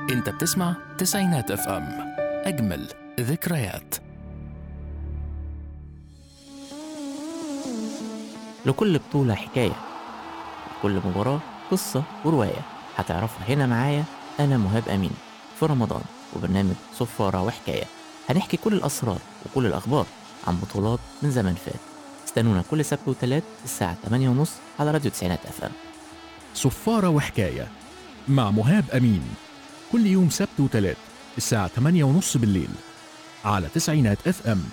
انت بتسمع تسعينات اف ام اجمل ذكريات لكل بطولة حكاية لكل مباراة قصة ورواية هتعرفها هنا معايا أنا مهاب أمين في رمضان وبرنامج صفارة وحكاية هنحكي كل الأسرار وكل الأخبار عن بطولات من زمن فات استنونا كل سبت وتلات الساعة 8:30 على راديو تسعينات اف ام صفارة وحكاية مع مهاب أمين كل يوم سبت وتلات الساعة 8 ونص بالليل على تسعينات اف ام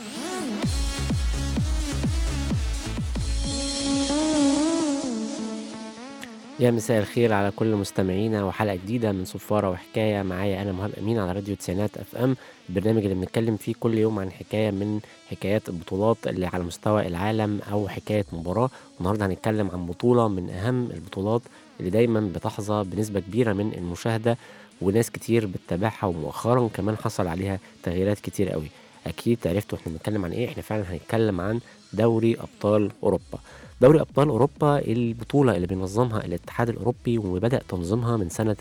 يا مساء الخير على كل مستمعينا وحلقة جديدة من صفارة وحكاية معايا أنا مهاب أمين على راديو تسعينات أف أم البرنامج اللي بنتكلم فيه كل يوم عن حكاية من حكايات البطولات اللي على مستوى العالم أو حكاية مباراة النهاردة هنتكلم عن بطولة من أهم البطولات اللي دايما بتحظى بنسبة كبيرة من المشاهدة وناس كتير بتتابعها ومؤخرا كمان حصل عليها تغييرات كتير قوي أكيد عرفتوا احنا بنتكلم عن إيه احنا فعلا هنتكلم عن دوري أبطال أوروبا دوري أبطال أوروبا البطولة اللي بينظمها الاتحاد الأوروبي وبدأ تنظيمها من سنة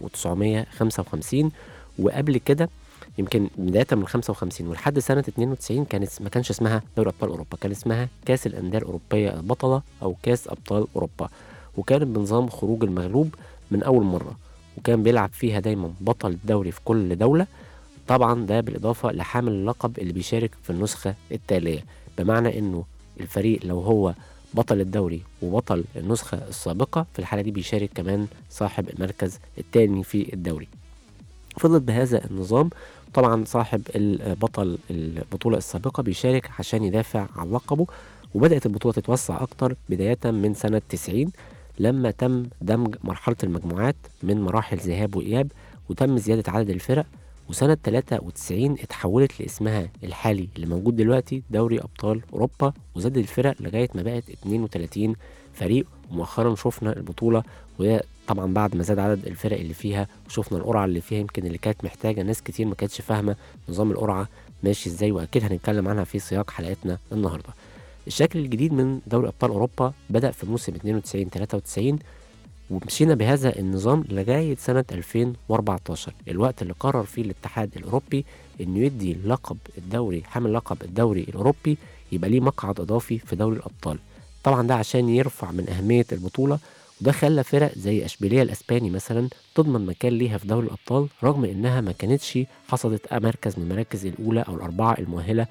1955 وقبل كده يمكن بداية من 55 ولحد سنة 92 كانت ما كانش اسمها دوري أبطال أوروبا كان اسمها كأس الأندية الأوروبية البطلة أو كأس أبطال أوروبا وكانت بنظام خروج المغلوب من أول مرة وكان بيلعب فيها دايما بطل الدوري في كل دولة طبعا ده بالإضافة لحامل اللقب اللي بيشارك في النسخة التالية بمعنى إنه الفريق لو هو بطل الدوري وبطل النسخة السابقة في الحالة دي بيشارك كمان صاحب المركز الثاني في الدوري فضلت بهذا النظام طبعا صاحب البطل البطولة السابقة بيشارك عشان يدافع عن لقبه وبدأت البطولة تتوسع أكتر بداية من سنة 90 لما تم دمج مرحلة المجموعات من مراحل ذهاب وإياب وتم زيادة عدد الفرق وسنة 93 اتحولت لاسمها الحالي اللي موجود دلوقتي دوري أبطال أوروبا وزادت الفرق لغاية ما بقت 32 فريق ومؤخرا شفنا البطولة وهي طبعا بعد ما زاد عدد الفرق اللي فيها وشفنا القرعة اللي فيها يمكن اللي كانت محتاجة ناس كتير ما كانتش فاهمة نظام القرعة ماشي ازاي وأكيد هنتكلم عنها في سياق حلقتنا النهاردة الشكل الجديد من دوري أبطال أوروبا بدأ في موسم 92 93 ومشينا بهذا النظام لغاية سنة 2014 الوقت اللي قرر فيه الاتحاد الأوروبي إنه يدي لقب الدوري حامل لقب الدوري الأوروبي يبقى ليه مقعد إضافي في دوري الأبطال طبعا ده عشان يرفع من أهمية البطولة وده خلى فرق زي أشبيلية الأسباني مثلا تضمن مكان ليها في دوري الأبطال رغم إنها ما كانتش حصدت مركز من المراكز الأولى أو الأربعة المؤهلة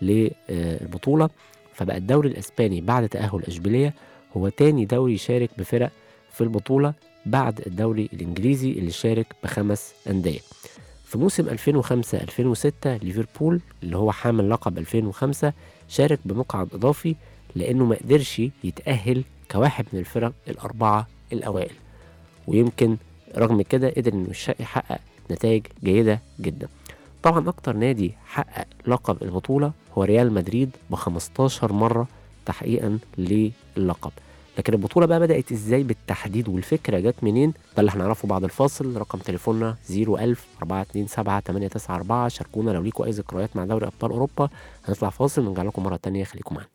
للبطولة فبقى الدوري الأسباني بعد تأهل أشبيلية هو تاني دوري يشارك بفرق في البطولة بعد الدوري الإنجليزي اللي شارك بخمس أندية في موسم 2005-2006 ليفربول اللي هو حامل لقب 2005 شارك بمقعد إضافي لأنه ما قدرش يتأهل كواحد من الفرق الأربعة الأوائل ويمكن رغم كده قدر إنه يحقق نتائج جيدة جدا طبعا أكتر نادي حقق لقب البطولة هو ريال مدريد ب 15 مرة تحقيقا للقب لكن البطولة بقى بدأت ازاي بالتحديد والفكرة جت منين ده اللي هنعرفه بعد الفاصل رقم تليفوننا 01000 427 894 شاركونا لو ليكوا أي ذكريات مع دوري أبطال أوروبا هنطلع فاصل ونرجع لكم مرة تانية خليكم معانا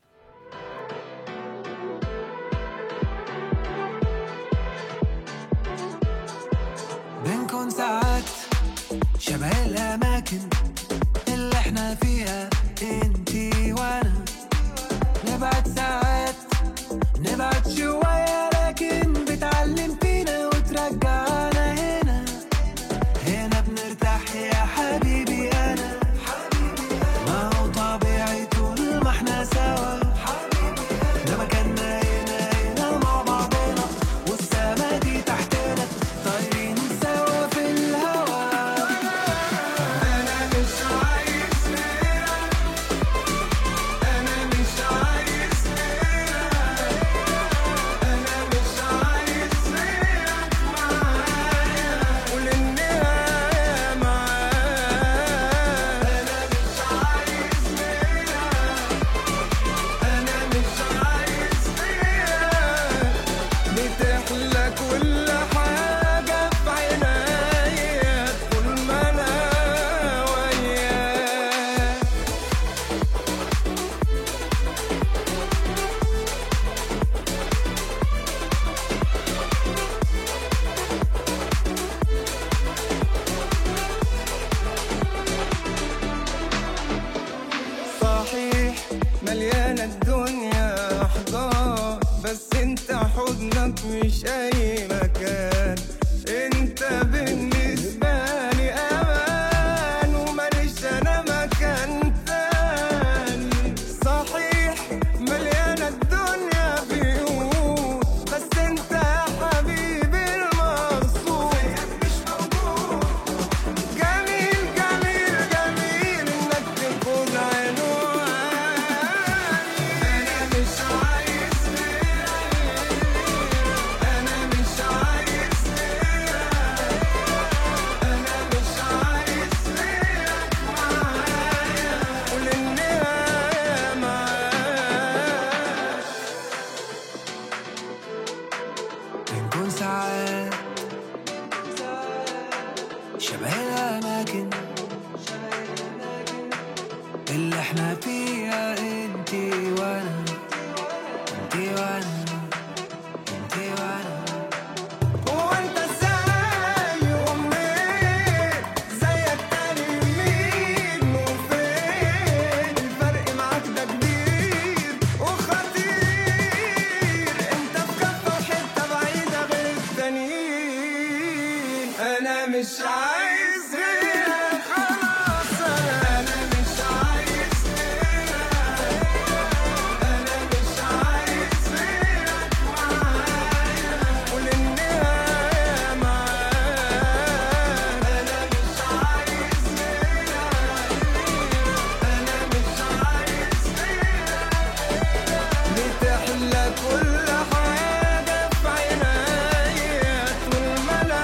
بنكون ساعات شبه الأماكن اللي احنا فيها انتي وانا نبعد ساعات نبعد شوية لكن بتعلم فينا وترجعنا هنا هنا بنرتاح يا حبيبي أنا ما هو طبيعي طول ما احنا بس انت حضنك مش اي مكان انت بالنسبة لي امان وماليش انا مكان تاني صحيح مليانة الدنيا بيوت بس انت يا حبيبي المقصود مش موجود جميل جميل جميل انك تكون عنواني انا مش عايز غيرك انا مش عايز غيرك انا مش عايز غيرك معايا وللنهاية معاك بنكون ساعات شبه الأماكن اللي احنا فيها انتي وانا انتي وانا انتي وانا هو انت ازاي ومنين زيك تاني مين وفين الفرق معاك ده كبير وخطير انت في كفة وحتة بعيدة غير التانيين انا مش عايز غيرك خلاص انا انا مش عايز غيرك انا مش عايز غيرك معايا وللنهاية معاك انا مش عايز غيرك انا مش عايز غيرك بتحلى كل حاجة في عينيا طول ما انا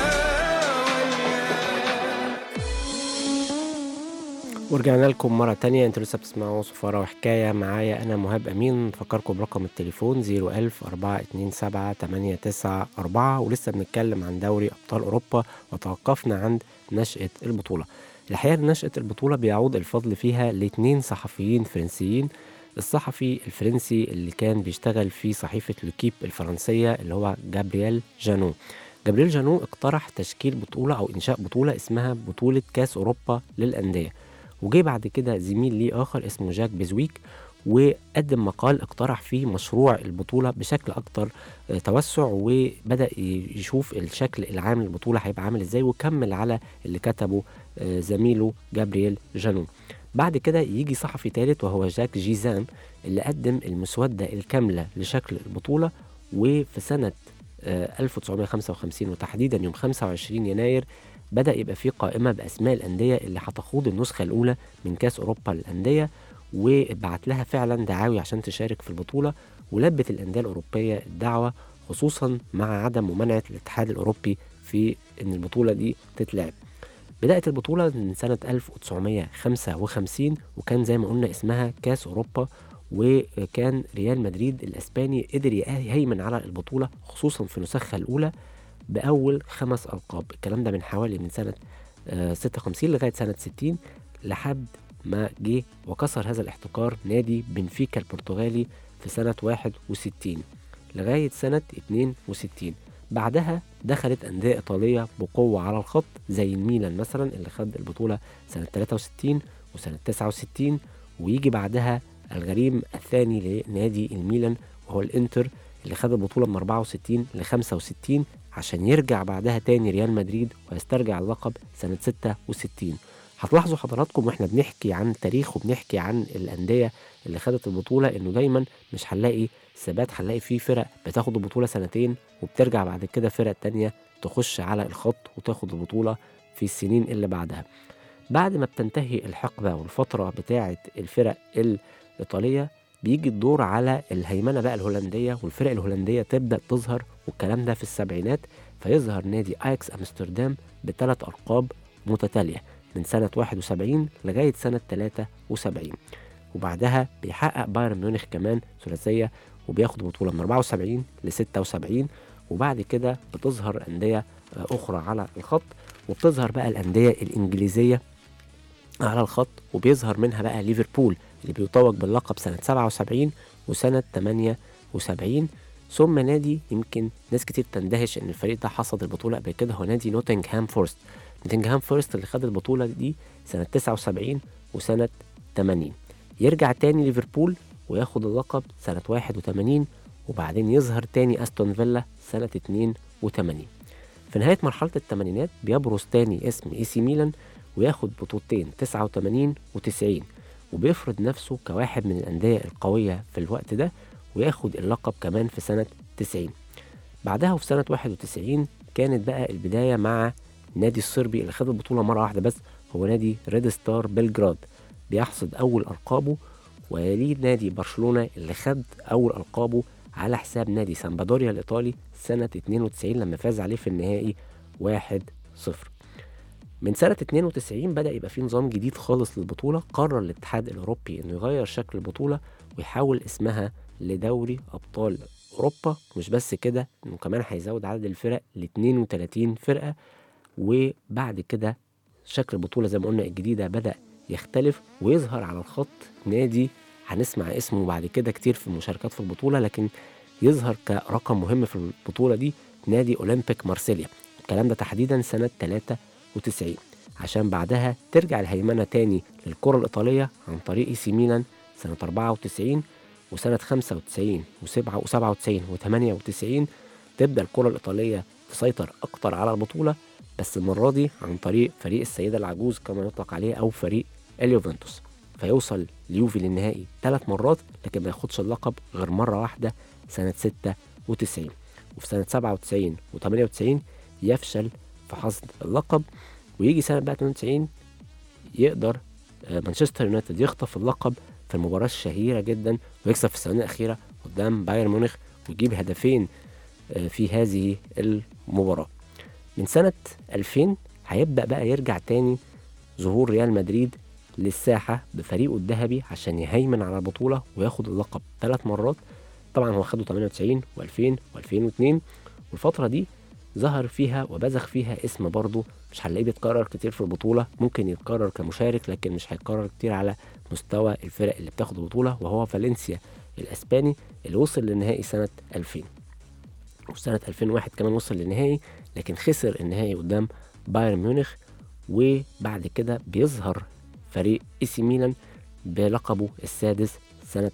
وياك ورجعنا لكم مرة تانية انتوا لسه بتسمعوا صفارة وحكاية معايا أنا مهاب أمين نفكركم برقم التليفون 01000 427 894 ولسه بنتكلم عن دوري أبطال أوروبا وتوقفنا عند نشأة البطولة الحقيقة إن نشأة البطولة بيعود الفضل فيها لاتنين صحفيين فرنسيين الصحفي الفرنسي اللي كان بيشتغل في صحيفة لوكيب الفرنسية اللي هو جابرييل جانو جابرييل جانو اقترح تشكيل بطولة أو إنشاء بطولة اسمها بطولة كأس أوروبا للأندية وجه بعد كده زميل ليه آخر اسمه جاك بيزويك وقدم مقال اقترح فيه مشروع البطولة بشكل أكتر آه، توسع وبدأ ي- يشوف الشكل العام للبطولة هيبقى عامل ازاي وكمل على اللي كتبه آه، زميله جابرييل جانون بعد كده يجي صحفي ثالث وهو جاك جيزان اللي قدم المسودة الكاملة لشكل البطولة وفي سنة آه، 1955 وتحديدا يوم 25 يناير بدأ يبقى في قائمة بأسماء الأندية اللي هتخوض النسخة الأولى من كأس أوروبا للأندية وبعت لها فعلا دعاوي عشان تشارك في البطولة ولبت الأندية الأوروبية الدعوة خصوصا مع عدم ممانعة الاتحاد الأوروبي في إن البطولة دي تتلعب بدأت البطولة من سنة 1955 وكان زي ما قلنا اسمها كاس أوروبا وكان ريال مدريد الأسباني قدر يهيمن على البطولة خصوصا في نسخها الأولى بأول خمس ألقاب الكلام ده من حوالي من سنة آه، 56 لغاية سنة 60 لحد ما جه وكسر هذا الاحتكار نادي بنفيكا البرتغالي في سنة 61 لغاية سنة 62 بعدها دخلت أندية إيطالية بقوة على الخط زي الميلان مثلا اللي خد البطولة سنة 63 وسنة 69 ويجي بعدها الغريم الثاني لنادي الميلان وهو الإنتر اللي خد البطولة من 64 ل 65 عشان يرجع بعدها تاني ريال مدريد ويسترجع اللقب سنة 66 هتلاحظوا حضراتكم واحنا بنحكي عن تاريخ وبنحكي عن الأندية اللي خدت البطولة إنه دايما مش هنلاقي ثبات هنلاقي فيه فرق بتاخد البطولة سنتين وبترجع بعد كده فرق تانية تخش على الخط وتاخد البطولة في السنين اللي بعدها بعد ما بتنتهي الحقبة والفترة بتاعة الفرق الإيطالية بيجي الدور على الهيمنة بقى الهولندية والفرق الهولندية تبدأ تظهر والكلام ده في السبعينات فيظهر نادي اياكس امستردام بثلاث ألقاب متتالية من سنة 71 لغاية سنة 73 وبعدها بيحقق بايرن ميونخ كمان ثلاثية وبياخد بطولة من 74 ل 76 وبعد كده بتظهر أندية آه، أخرى على الخط وبتظهر بقى الأندية الإنجليزية على الخط وبيظهر منها بقى ليفربول اللي بيتوج باللقب سنة 77 وسنة 78 ثم نادي يمكن ناس كتير تندهش ان الفريق ده حصد البطولة قبل كده هو نادي نوتنغهام فورست نوتنغهام فورست اللي خد البطولة دي سنة 79 وسنة 80 يرجع تاني ليفربول وياخد اللقب سنة 81 وبعدين يظهر تاني أستون فيلا سنة 82 في نهاية مرحلة الثمانينات بيبرز تاني اسم اي سي ميلان وياخد بطولتين 89 و90 وبيفرض نفسه كواحد من الأندية القوية في الوقت ده وياخد اللقب كمان في سنة 90 بعدها وفي سنة 91 كانت بقى البداية مع النادي الصربي اللي خد البطولة مرة واحدة بس هو نادي ريد ستار بلجراد بيحصد أول ألقابه ويليه نادي برشلونة اللي خد أول ألقابه على حساب نادي سامبادوريا الإيطالي سنة 92 لما فاز عليه في النهائي 1-0 من سنة 92 بدأ يبقى في نظام جديد خالص للبطولة قرر الاتحاد الأوروبي إنه يغير شكل البطولة ويحول اسمها لدوري أبطال أوروبا مش بس كده إنه كمان هيزود عدد الفرق ل 32 فرقة وبعد كده شكل البطولة زي ما قلنا الجديدة بدأ يختلف ويظهر على الخط نادي هنسمع اسمه بعد كده كتير في المشاركات في البطولة لكن يظهر كرقم مهم في البطولة دي نادي أولمبيك مارسيليا الكلام ده تحديدا سنة 93 عشان بعدها ترجع الهيمنة تاني للكرة الإيطالية عن طريق اي سي ميلان سنة 94 وسنة 95 و97 و98 تبدأ الكرة الإيطالية تسيطر أكتر على البطولة بس المرة دي عن طريق فريق السيدة العجوز كما يطلق عليه أو فريق اليوفنتوس فيوصل اليوفي للنهائي ثلاث مرات لكن ما ياخدش اللقب غير مرة واحدة سنة 96 وفي سنة 97 و98 يفشل في حصد اللقب ويجي سنة بقى 92 يقدر آه، مانشستر يونايتد يخطف اللقب في المباراة الشهيرة جدا ويكسب في الثواني الأخيرة قدام بايرن ميونخ ويجيب هدفين آه، في هذه المباراة من سنة 2000 هيبدأ بقى يرجع تاني ظهور ريال مدريد للساحة بفريقه الذهبي عشان يهيمن على البطولة وياخد اللقب ثلاث مرات طبعا هو خده 98 و2000 و2002 والفترة دي ظهر فيها وبزخ فيها اسم برضه مش هنلاقيه بيتكرر كتير في البطولة ممكن يتكرر كمشارك لكن مش هيتكرر كتير على مستوى الفرق اللي بتاخد البطولة وهو فالنسيا الأسباني اللي وصل للنهائي سنة 2000 وفي سنة 2001 كمان وصل للنهائي لكن خسر النهائي قدام بايرن ميونخ وبعد كده بيظهر فريق اي سي ميلان بلقبه السادس سنة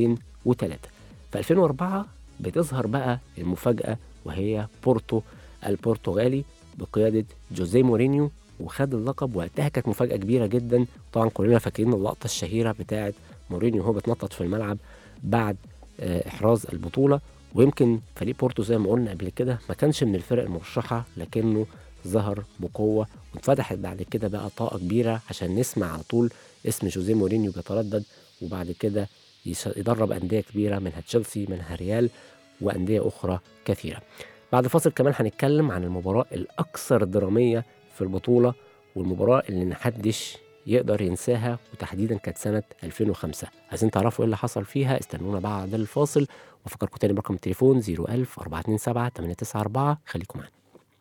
2003 في 2004 بتظهر بقى المفاجأة وهي بورتو البرتغالي بقيادة جوزيه مورينيو وخد اللقب وقتها كانت مفاجأة كبيرة جدا طبعا كلنا فاكرين اللقطة الشهيرة بتاعة مورينيو وهو بيتنطط في الملعب بعد آه، إحراز البطولة ويمكن فريق بورتو زي ما قلنا قبل كده ما كانش من الفرق المرشحة لكنه ظهر بقوة واتفتحت بعد كده بقى طاقة كبيرة عشان نسمع على طول اسم جوزيه مورينيو بيتردد وبعد كده يش- يدرب أندية كبيرة منها تشيلسي منها ريال وأندية أخرى كثيرة بعد فاصل كمان هنتكلم عن المباراة الأكثر درامية في البطولة والمباراة اللي محدش يقدر ينساها وتحديدا كانت سنة 2005 عايزين تعرفوا ايه اللي حصل فيها استنونا بعد الفاصل وافكركم تاني برقم التليفون 01000 427 894 خليكم معانا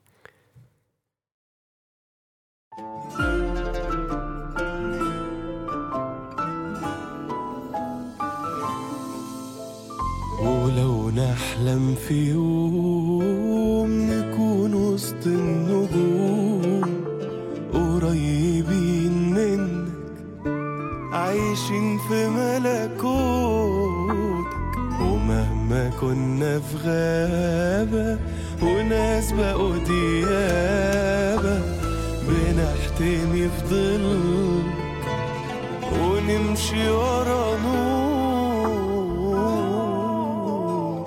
ولو نحلم في يوم نكون وسط النجوم قريبين منك عايشين في ملكوتك ومهما كنا في غابة وناس بقوا ديابة بنحتمي في ظلك ونمشي ورا نور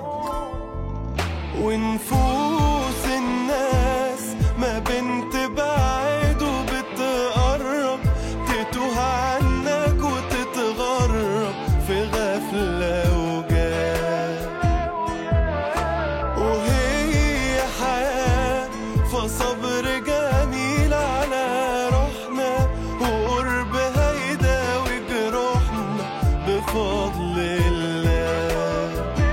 ونفوس الناس ما بين تبعد وبتقرب تتوه عنك وتتغرب في غفلة وجاه وهي حياة فصبر جميل على روحنا وقرب هيداوي جروحنا بفضل الله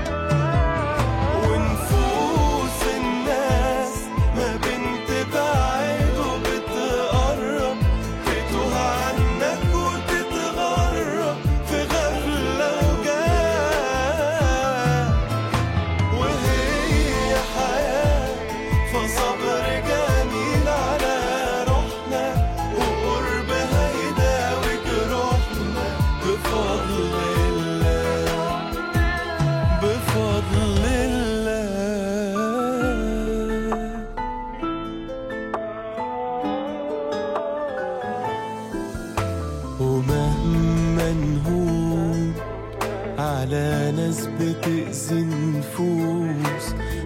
ونفوس الناس ما بين تبعد وبتقرب تتوه عنك وتتغرب في غفلة وجاه وهي حياة فصبر جميل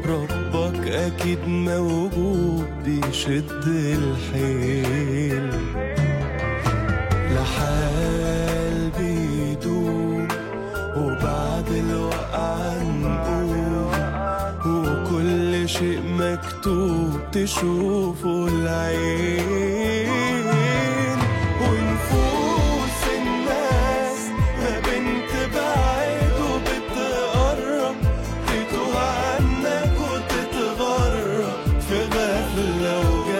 ربك أكيد موجود بيشد الحيل لحال بيدوم وبعد الوقعة نقوم وكل شيء مكتوب تشوفه العين ونفوس الناس ما بنت بعيد وبتقرب تتوه عنك وتتغرب في غفلة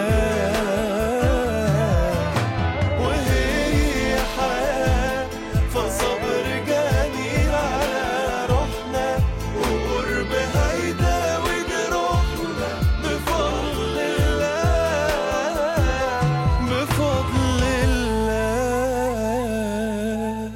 وجاه وهي حياة فصبر جميل على روحنا وقرب هيداوي جروحنا بفضل الله بفضل الله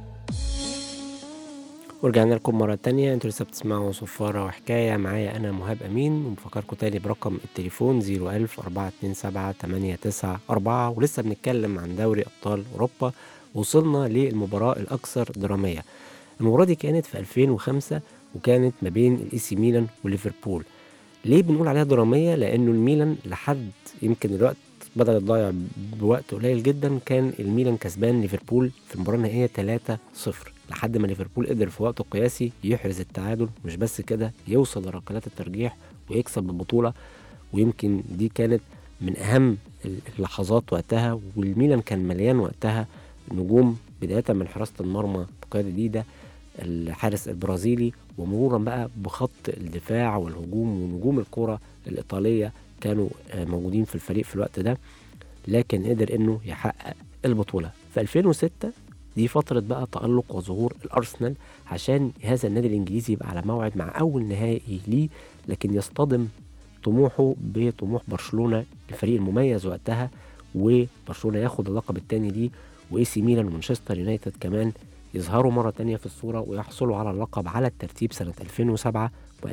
ورجعنا لكم مرة تانية انتوا لسه بتسمعوا صفارة وحكاية معايا أنا مهاب أمين وبفكركم تاني برقم التليفون 01000 427 894 ولسه بنتكلم عن دوري أبطال أوروبا وصلنا للمباراة الأكثر درامية المباراة دي كانت في 2005 وكانت ما بين الإي سي ميلان وليفربول ليه بنقول عليها درامية؟ لأنه الميلان لحد يمكن الوقت بدأ يتضيع بوقت قليل جدا كان الميلان كسبان ليفربول في المباراة النهائية 3-0 لحد ما ليفربول قدر في وقت قياسي يحرز التعادل مش بس كده يوصل لركلات الترجيح ويكسب البطولة ويمكن دي كانت من أهم اللحظات وقتها والميلان كان مليان وقتها نجوم بداية من حراسة المرمى بقيادة ديدا الحارس البرازيلي ومرورا بقى بخط الدفاع والهجوم ونجوم الكرة الإيطالية كانوا آه، موجودين في الفريق في الوقت ده لكن قدر انه يحقق البطولة في 2006 دي فترة بقى تألق وظهور الأرسنال عشان هذا النادي الإنجليزي يبقى على موعد مع أول نهائي ليه لكن يصطدم طموحه بطموح برشلونة الفريق المميز وقتها وبرشلونة ياخد اللقب الثاني ليه واي سي ميلان ومانشستر يونايتد كمان يظهروا مرة تانية في الصورة ويحصلوا على اللقب على الترتيب سنة 2007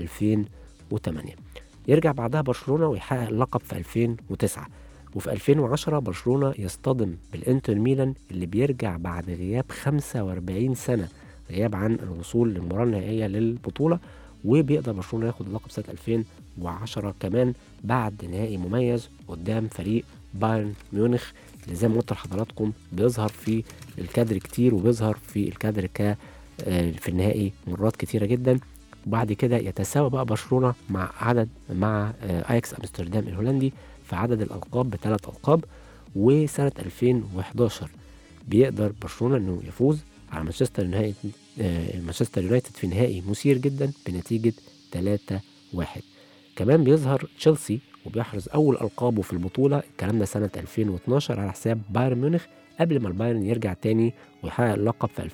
و2008 يرجع بعدها برشلونة ويحقق اللقب في 2009 وفي 2010 برشلونة يصطدم بالانتر ميلان اللي بيرجع بعد غياب 45 سنة غياب عن الوصول للمباراة النهائية للبطولة وبيقدر برشلونة ياخد اللقب سنة 2010 كمان بعد نهائي مميز قدام فريق بايرن ميونخ اللي زي ما قلت لحضراتكم بيظهر في الكادر كتير وبيظهر في الكادر ك آه، في النهائي مرات كتيرة جدا وبعد كده يتساوى بقى برشلونة مع عدد مع آه، اياكس امستردام الهولندي في عدد الالقاب بثلاث القاب وسنة 2011 بيقدر برشلونة انه يفوز على مانشستر يونايتد آه، مانشستر يونايتد في نهائي مثير جدا بنتيجة 3-1 كمان بيظهر تشيلسي وبيحرز اول القابه في البطوله الكلام ده سنه 2012 على حساب بايرن ميونخ قبل ما البايرن يرجع تاني ويحقق اللقب في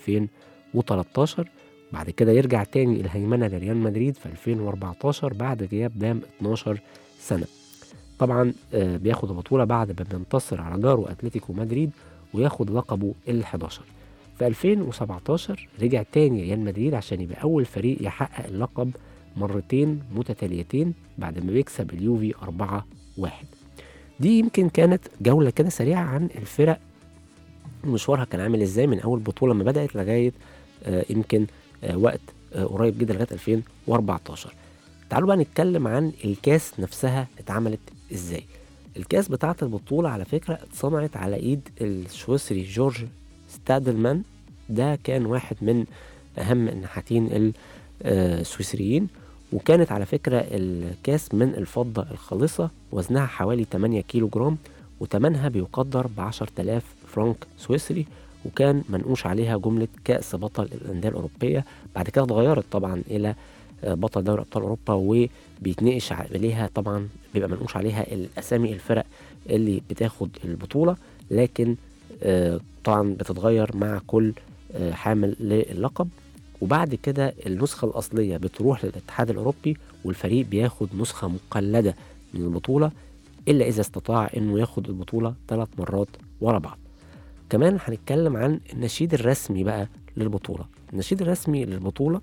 2013 بعد كده يرجع تاني الهيمنه لريال مدريد في 2014 بعد غياب دام 12 سنه طبعا آه، بياخد البطوله بعد ما بينتصر على جاره اتلتيكو مدريد وياخد لقبه ال 11 في 2017 رجع تاني ريال مدريد عشان يبقى اول فريق يحقق اللقب مرتين متتاليتين بعد ما بيكسب اليوفي 4-1 دي يمكن كانت جولة كده سريعة عن الفرق مشوارها كان عامل ازاي من اول بطولة ما بدأت لغاية آه يمكن آه وقت آه قريب جدا لغاية 2014 تعالوا بقى نتكلم عن الكاس نفسها اتعملت ازاي الكاس بتاعة البطولة على فكرة اتصنعت على ايد السويسري جورج ستادلمان ده كان واحد من اهم النحاتين السويسريين وكانت على فكرة الكاس من الفضة الخالصة وزنها حوالي 8 كيلو جرام وتمنها بيقدر ب 10000 فرنك سويسري وكان منقوش عليها جملة كأس بطل الأندية الأوروبية بعد كده اتغيرت طبعا إلى آه، بطل دوري أبطال أوروبا وبيتنقش عليها طبعا بيبقى منقوش عليها الأسامي الفرق اللي بتاخد البطولة لكن آه، طبعا بتتغير مع كل آه، حامل للقب وبعد كده النسخة الأصلية بتروح للاتحاد الأوروبي والفريق بياخد نسخة مقلدة من البطولة إلا إذا استطاع إنه ياخد البطولة ثلاث مرات ورا بعض كمان هنتكلم عن النشيد الرسمي بقى للبطولة النشيد الرسمي للبطولة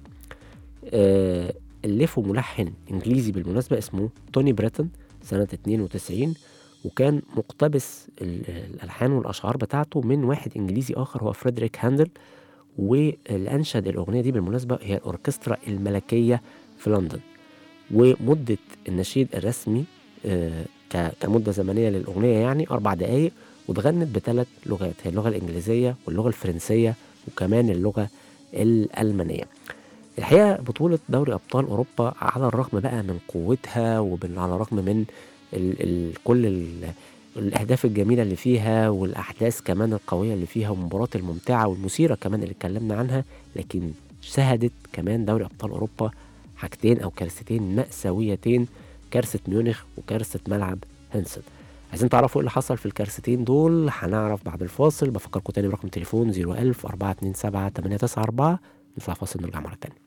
آه ألفه ملحن إنجليزي بالمناسبة اسمه توني بريتون سنة 92 وكان مقتبس ال- الألحان والأشعار بتاعته من واحد إنجليزي آخر هو فريدريك هاندل واللي أنشد الأغنية دي بالمناسبة هي الأوركسترا الملكية في لندن ومدة النشيد الرسمي آه، ك- كمدة زمنية للأغنية يعني أربع دقايق واتغنت بثلاث لغات هي اللغة الإنجليزية واللغة الفرنسية وكمان اللغة الألمانية الحقيقة بطولة دوري أبطال أوروبا على الرغم بقى من قوتها وعلى الرغم من ال ال كل ال الأهداف الجميلة اللي فيها والأحداث كمان القوية اللي فيها والمباريات الممتعة والمثيرة كمان اللي اتكلمنا عنها لكن شهدت كمان دوري أبطال أوروبا حاجتين أو كارثتين مأساويتين كارثة ميونخ وكارثة ملعب هنسن عايزين تعرفوا ايه اللي حصل في الكارثتين دول هنعرف بعد الفاصل بفكركم تاني برقم تليفون 01000 427 894 نطلع فاصل نرجع مرة تانية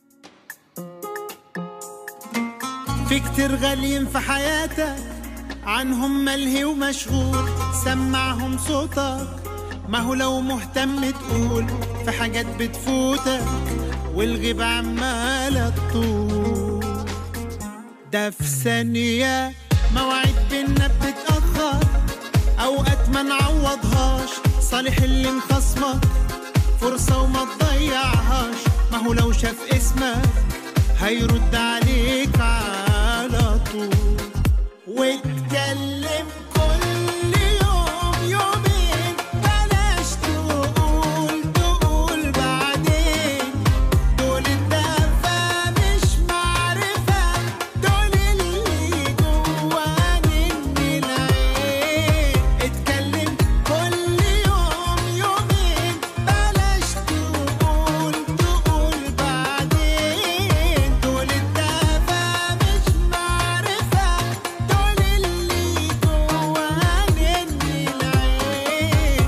في كتير غاليين في حياتك عنهم ملهي ومشغول سمعهم صوتك ما هو لو مهتم تقول في حاجات بتفوتك والغيبة عمالة تطول ده في ثانية مواعيد بينا بتتأخر أوقات ما نعوضهاش صالح اللي مخصمك فرصة وما تضيعهاش ما هو لو شاف اسمك هيرد عليك على طول واتكلم كل يوم يومين بلاش تقول تقول بعدين دول الدفا مش معرفة دول اللي جواني من العين اتكلم كل يوم يومين بلاش تقول تقول بعدين دول الدفا مش معرفة دول اللي جواني من العين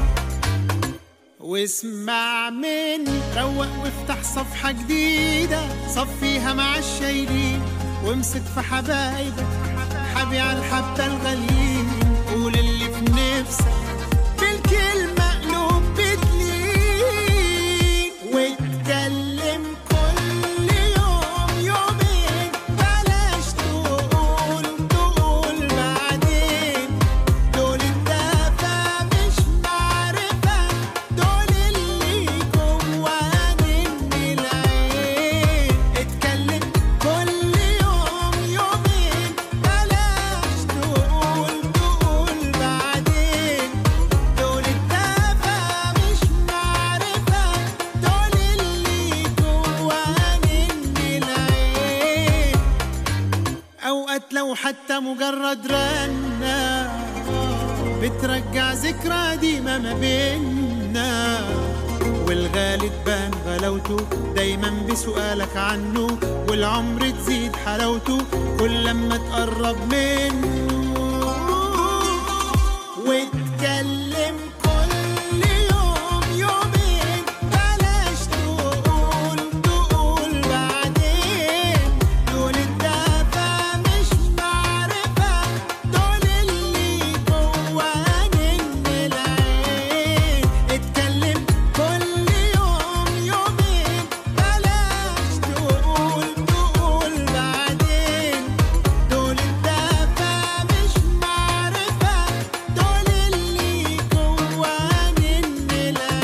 واسمع مني روق وافتح صفحة جديدة صفيها مع الشايلين وامسك في حبايبك حبي على الحبة الغاليين قول اللي في نفسك بالكلمة قلوب بتلين واتكلم كل يوم يومين بلاش تقول تقول بعدين دول الدفا مش معرفة دول اللي جواني من العين اتكلم كل يوم يومين بلاش تقول تقول بعدين دول الدفا مش معرفة دول اللي جواني من العين أوقات لو حتى مجرد رنة بترجع ذكرى قديمة ما بينا والغالي تبان غلاوته دايما بسؤالك عنه والعمر تزيد حلاوته كل لما تقرب منه واتكلم كل يوم يومين بلاش تقول تقول بعدين دول الدفا مش معرفة دول اللي جواني من العين اتكلم كل يوم يومين بلاش تقول تقول بعدين دول الدفا مش معرفة دول اللي جواني من العين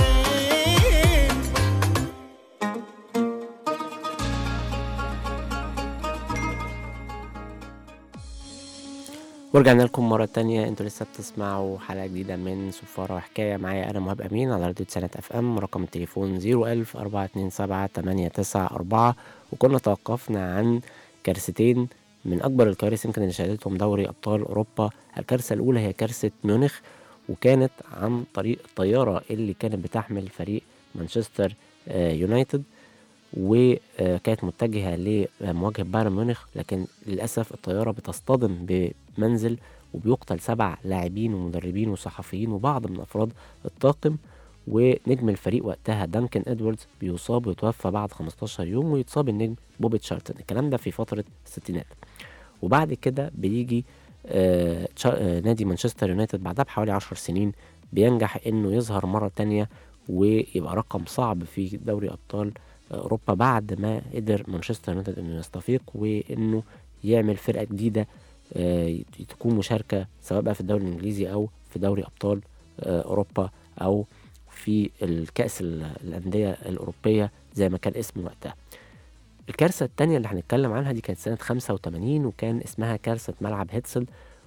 ورجعنا لكم مرة تانية انتوا لسه بتسمعوا حلقة جديدة من سفارة وحكاية معايا أنا مهاب أمين على راديو سنة اف ام رقم التليفون زيرو ألف أربعة اتنين سبعة تمانية تسعة أربعة وكنا توقفنا عن كارثتين من أكبر الكوارث يمكن اللي شهدتهم دوري أبطال أوروبا الكارثة الأولى هي كارثة ميونخ وكانت عن طريق الطيارة اللي كانت بتحمل فريق مانشستر آه، يونايتد وكانت متجهة لمواجهة بايرن ميونخ لكن للأسف الطيارة بتصطدم بمنزل وبيقتل سبع لاعبين ومدربين وصحفيين وبعض من أفراد الطاقم ونجم الفريق وقتها دانكن ادواردز بيصاب ويتوفى بعد 15 يوم ويتصاب النجم بوبي تشارلتون الكلام ده في فترة الستينات وبعد كده بيجي آه تشا- آه نادي مانشستر يونايتد بعدها بحوالي 10 سنين بينجح انه يظهر مرة تانية ويبقى رقم صعب في دوري ابطال اوروبا بعد ما قدر مانشستر يونايتد انه يستفيق وانه يعمل فرقه جديده آه، تكون مشاركه سواء بقى في الدوري الانجليزي او في دوري ابطال آه، اوروبا او في الكاس ال- الانديه الاوروبيه زي ما كان اسمه وقتها الكارثة التانية اللي هنتكلم عنها دي كانت سنة 85 وكان اسمها كارثة ملعب هيتسل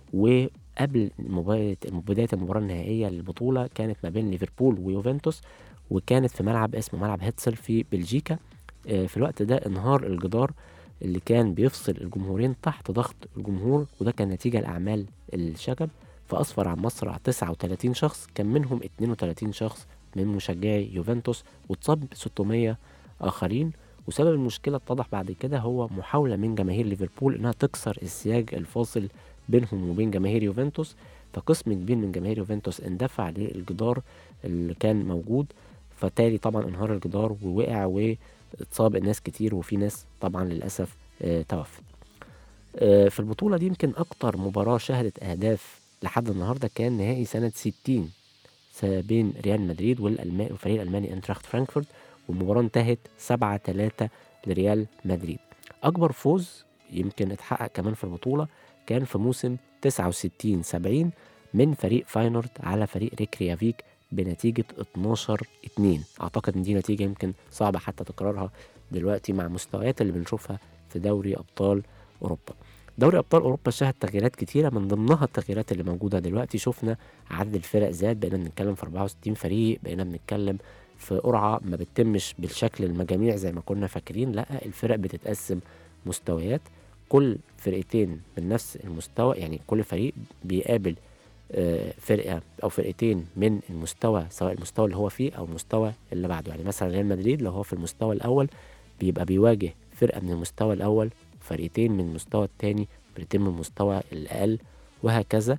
وقبل مباراة بداية المباراة النهائية للبطولة كانت ما بين ليفربول ويوفنتوس وكانت في ملعب اسمه ملعب هيتسل في بلجيكا آه، في الوقت ده انهار الجدار اللي كان بيفصل الجمهورين تحت ضغط الجمهور وده كان نتيجة لأعمال الشغب فأسفر عن مصرع 39 شخص كان منهم 32 شخص من مشجعي يوفنتوس واتصاب 600 آخرين وسبب المشكلة اتضح بعد كده هو محاولة من جماهير ليفربول إنها تكسر السياج الفاصل بينهم وبين جماهير يوفنتوس فقسم كبير من جماهير يوفنتوس اندفع للجدار اللي كان موجود فتالي طبعا انهار الجدار ووقع واتصاب الناس كتير وفي ناس طبعا للأسف آه، توفت آه، في البطولة دي يمكن أكتر مباراة شهدت أهداف لحد النهاردة كان نهائي سنة 60 س- بين ريال مدريد والألماني والفريق الألماني انتراخت فرانكفورت والمباراة انتهت 7 3 لريال مدريد أكبر فوز يمكن اتحقق كمان في البطولة كان في موسم 69 70 من فريق فاينورد على فريق ريكريافيك بنتيجة 12 2 أعتقد إن دي نتيجة يمكن صعبة حتى تكرارها دلوقتي مع مستويات اللي بنشوفها في دوري أبطال أوروبا دوري أبطال أوروبا شهد تغييرات كتيرة من ضمنها التغييرات اللي موجودة دلوقتي شفنا عدد الفرق زاد بقينا بنتكلم في 64 فريق بقينا بنتكلم في قرعة ما بتتمش بالشكل المجاميع زي ما كنا فاكرين لا الفرق بتتقسم مستويات كل فرقتين من نفس المستوى يعني كل فريق بيقابل آه، فرقة أو فرقتين من المستوى سواء المستوى اللي هو فيه أو المستوى اللي بعده يعني مثلا ريال مدريد لو هو في المستوى الأول بيبقى بيواجه فرقة من المستوى الأول فرقتين من المستوى التاني فرقتين من المستوى الأقل وهكذا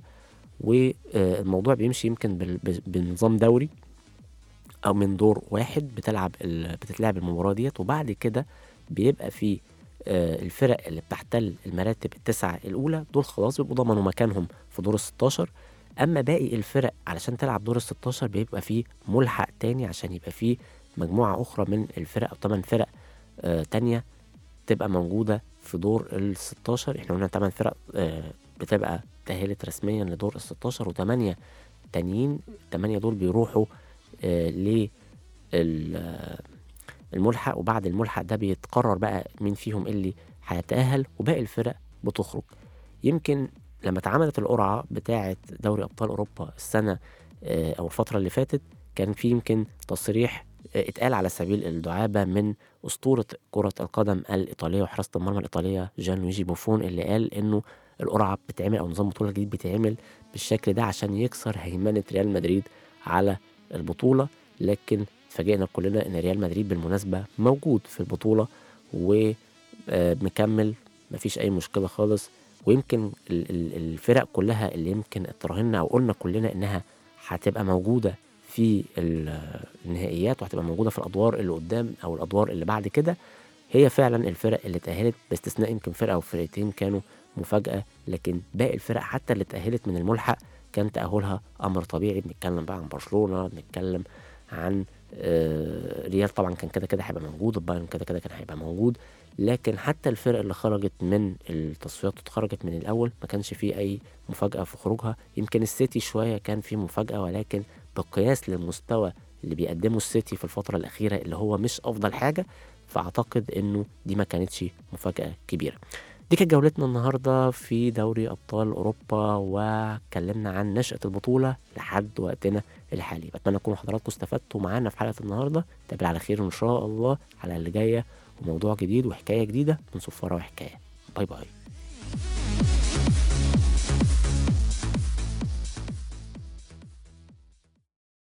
والموضوع بيمشي يمكن بال- ب- بنظام دوري أو من دور واحد بتلعب ال- بتتلعب المباراة ديت وبعد كده بيبقى في آه، الفرق اللي بتحتل المراتب التسعة الأولى دول خلاص بيبقوا ضمنوا مكانهم في دور الستاشر أما باقي الفرق علشان تلعب دور الستاشر بيبقى فيه ملحق تاني عشان يبقى فيه مجموعة أخرى من الفرق أو تمن فرق آه تانية تبقى موجودة في دور ال 16 احنا قلنا 8 فرق آه بتبقى تأهلت رسميا لدور ال 16 وثمانية تانيين الثمانية دول بيروحوا آه ل الملحق وبعد الملحق ده بيتقرر بقى مين فيهم اللي هيتأهل وباقي الفرق بتخرج يمكن لما اتعملت القرعة بتاعة دوري أبطال أوروبا السنة آه، أو الفترة اللي فاتت كان في يمكن تصريح آه، اتقال على سبيل الدعابة من أسطورة كرة القدم الإيطالية وحراسة المرمى الإيطالية جان لويجي بوفون اللي قال إنه القرعة بتتعمل أو نظام البطولة الجديد بيتعمل بالشكل ده عشان يكسر هيمنة ريال مدريد على البطولة لكن اتفاجئنا كلنا إن ريال مدريد بالمناسبة موجود في البطولة ومكمل مفيش أي مشكلة خالص ويمكن ال- ال- الفرق كلها اللي يمكن اتراهنا أو قلنا كلنا إنها هتبقى موجودة في ال- النهائيات وهتبقى موجودة في الأدوار اللي قدام أو الأدوار اللي بعد كده هي فعلا الفرق اللي اتأهلت باستثناء يمكن فرقة أو فرقتين كانوا مفاجأة لكن باقي الفرق حتى اللي اتأهلت من الملحق كان تأهلها أمر طبيعي بنتكلم بقى عن برشلونة بنتكلم عن آه، ريال طبعا كان كده كده هيبقى موجود البايرن كده كده كان هيبقى موجود لكن حتى الفرق اللي خرجت من التصفيات واتخرجت من الأول ما كانش فيه أي مفاجأة في خروجها يمكن السيتي شوية كان فيه مفاجأة ولكن بقياس للمستوى اللي بيقدمه السيتي في الفترة الأخيرة اللي هو مش أفضل حاجة فأعتقد إنه دي ما كانتش مفاجأة كبيرة دي كانت جولتنا النهاردة في دوري أبطال أوروبا واتكلمنا عن نشأة البطولة لحد وقتنا الحالي بتمنى تكونوا حضراتكم استفدتوا معانا في حلقة النهاردة نتقابل على خير إن شاء الله الحلقة اللي جاية وموضوع جديد وحكاية جديدة من صفارة وحكاية باي باي